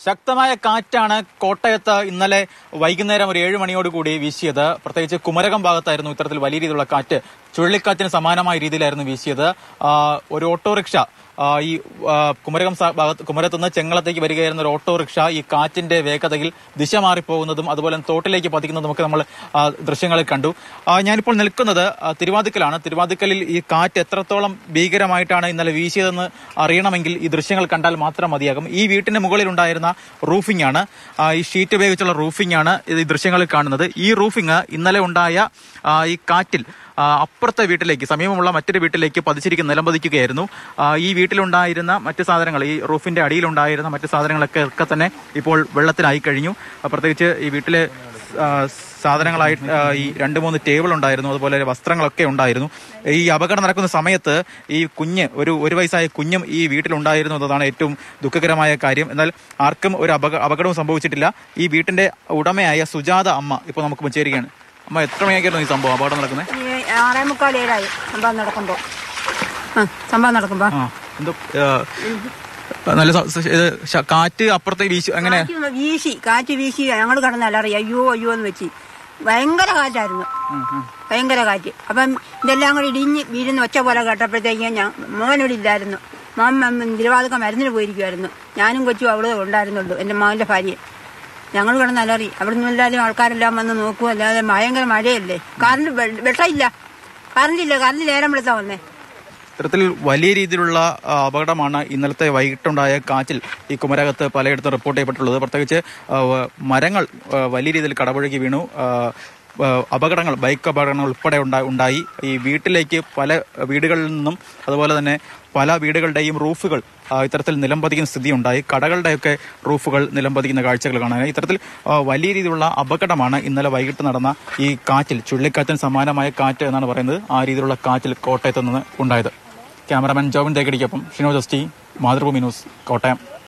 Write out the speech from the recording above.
ശക്തമായ കാറ്റാണ് കോട്ടയത്ത് ഇന്നലെ വൈകുന്നേരം ഒരു ഏഴ് മണിയോടുകൂടി വീശിയത് പ്രത്യേകിച്ച് കുമരകം ഭാഗത്തായിരുന്നു ഇത്തരത്തിൽ വലിയ രീതിയിലുള്ള കാറ്റ് ചുഴലിക്കാറ്റിന് സമാനമായ രീതിയിലായിരുന്നു വീശിയത് ആ, ഒരു ഓട്ടോറിക്ഷ ആ, ഈ ആ, കുമരകം സ- ഭാഗത്ത് കുമരത്തുനിന്ന് ചെങ്ങളത്തേക്ക് വരികയായിരുന്ന ഒരു ഓട്ടോറിക്ഷ ഈ കാറ്റിന്റെ വേഗതയിൽ ദിശ മാറിപ്പോകുന്നതും അതുപോലെ തന്നെ തോട്ടിലേക്ക് പതിക്കുന്നതും ഒക്കെ നമ്മൾ ആ, ദൃശ്യങ്ങളിൽ കണ്ടു ആ, ഞാനിപ്പോൾ നിൽക്കുന്നത് ആ, തിരുവാതിക്കലാണ് തിരുവാതിക്കലിൽ ഈ കാറ്റ് എത്രത്തോളം ഭീകരമായിട്ടാണ് ഇന്നലെ വീശിയതെന്ന് അറിയണമെങ്കിൽ ഈ ദൃശ്യങ്ങൾ കണ്ടാൽ മാത്രം മതിയാകും ഈ വീട്ടിന് മുകളിലുണ്ടായിരുന്ന റൂഫിംഗ് ആണ് ആ, ഈ ഷീറ്റ് ഉപയോഗിച്ചുള്ള റൂഫിംഗ് ആണ് ഇത് ഈ ദൃശ്യങ്ങളിൽ കാണുന്നത് ഈ റൂഫിംഗ് ഇന്നലെ ഉണ്ടായ ആ, ഈ കാറ്റിൽ ആ, അപ്പുറത്തെ വീട്ടിലേക്ക് സമീപമുള്ള മറ്റൊരു വീട്ടിലേക്ക് പതിച്ചിരിക്കുന്ന നിലംപതിക്കുകയായിരുന്നു ആ, ഈ വീട്ടിലുണ്ടായിരുന്ന മറ്റ് സാധനങ്ങൾ ഈ റൂഫിന്റെ അടിയിലുണ്ടായിരുന്ന മറ്റ് സാധനങ്ങളൊക്കെ ഒക്കെ തന്നെ ഇപ്പോൾ വെള്ളത്തിലായി കഴിഞ്ഞു ആ, പ്രത്യേകിച്ച് ഈ വീട്ടിലെ ആ, സാധനങ്ങളായി ആ, ഈ രണ്ട് മൂന്ന് ടേബിൾ ഉണ്ടായിരുന്നു അതുപോലെ വസ്ത്രങ്ങളൊക്കെ ഉണ്ടായിരുന്നു ഈ അപകടം നടക്കുന്ന സമയത്ത് ഈ കുഞ്ഞ് ഒരു ഒരു വയസ്സായ കുഞ്ഞും ഈ വീട്ടിലുണ്ടായിരുന്നു എന്നതാണ് ഏറ്റവും ദുഃഖകരമായ കാര്യം എന്നാൽ ആർക്കും ഒരു അപക അപകടവും സംഭവിച്ചിട്ടില്ല ഈ വീട്ടിന്റെ ഉടമയായ സുജാത അമ്മ ഇപ്പോൾ നമുക്ക് ചേരുകയാണ് അമ്മ എത്ര മണിയൊക്കെയായിരുന്നു ഈ സംഭവം അപകടം നടക്കുന്നത് ഈ ആറേ മുക്കാൽ ഏഴായി സംഭവം നടക്കുമ്പോൾ ആ സംഭവം നടക്കുമ്പോൾ ആ എന്തോ ആ, നല്ല സ- സ- ഇത് ശ- കാറ്റ് അപ്പുറത്തെ വീശി അങ്ങനെ കാറ്റ് വീശി കാറ്റ് വീശി ഞങ്ങൾ കിടന്ന് അലറി അയ്യോ അയ്യോ എന്ന് വെച്ച് ഭയങ്കര കാറ്റായിരുന്നു ഭയങ്കര കാറ്റ് അപ്പം ഇതെല്ലാം കൂടി ഇടിഞ്ഞ് വീരുന്ന ഒച്ച പോലെ കേട്ടപ്പോഴത്തേക്ക് ഞാൻ മോനോട് ഇല്ലായിരുന്നു മോൻ തിരുവാതിക്ക മരുന്നിന് പോയിരിക്കുമായിരുന്നു ഞാനും കൊച്ചും അവിടെ ഉണ്ടായിരുന്നുള്ളൂ എൻ്റെ മോൻ്റെ ഭാര്യ ഞങ്ങൾ കിടന്ന് അലറി അവിടെ നിന്ന് എല്ലാവരും ആൾക്കാരെല്ലാം വന്ന് നോക്കും അല്ലാതെ ഭയങ്കര മഴയല്ലേ കറണ്ട് വെട്ടമില്ല കറണ്ടില്ല കറണ്ട് നേരം വിളിച്ചാ വന്നേ ഇത്തരത്തിൽ വലിയ രീതിയിലുള്ള ആ, അപകടമാണ് ഇന്നലത്തെ വൈകിട്ടുണ്ടായ കാറ്റിൽ ഈ കുമരകത്ത് പലയിടത്തും റിപ്പോർട്ട് ചെയ്യപ്പെട്ടുള്ളത് പ്രത്യേകിച്ച് ആ, വ- മരങ്ങൾ ആ, വലിയ രീതിയിൽ കടപുഴകി വീണു ആ, ആ, അപകടങ്ങൾ ബൈക്ക് അപകടങ്ങൾ ഉൾപ്പെടെ ഉണ്ടാ- ഉണ്ടായി ഈ വീട്ടിലേക്ക് പല വീടുകളിൽ നിന്നും അതുപോലെ തന്നെ പല വീടുകളുടെയും റൂഫുകൾ ആ, ഇത്തരത്തിൽ നിലംപതിക്കുന്ന സ്ഥിതി ഉണ്ടായി കടകളുടെയൊക്കെ റൂഫുകൾ നിലംപതിക്കുന്ന കാഴ്ചകൾ കാണാൻ ഇത്തരത്തിൽ ആ, വലിയ രീതിയിലുള്ള അപകടമാണ് ഇന്നലെ വൈകിട്ട് നടന്ന ഈ കാറ്റിൽ ചുഴലിക്കാറ്റിന് സമാനമായ കാറ്റ് എന്നാണ് പറയുന്നത് ആ രീതിയിലുള്ള കാറ്റിൽ കോട്ടയത്ത് നിന്ന് ഉണ്ടായത് ക്യാമറാമാൻ ജോബിൻ തേക്കടിക്കൊപ്പം Shinoj S T Mathrubhumi news Kottayam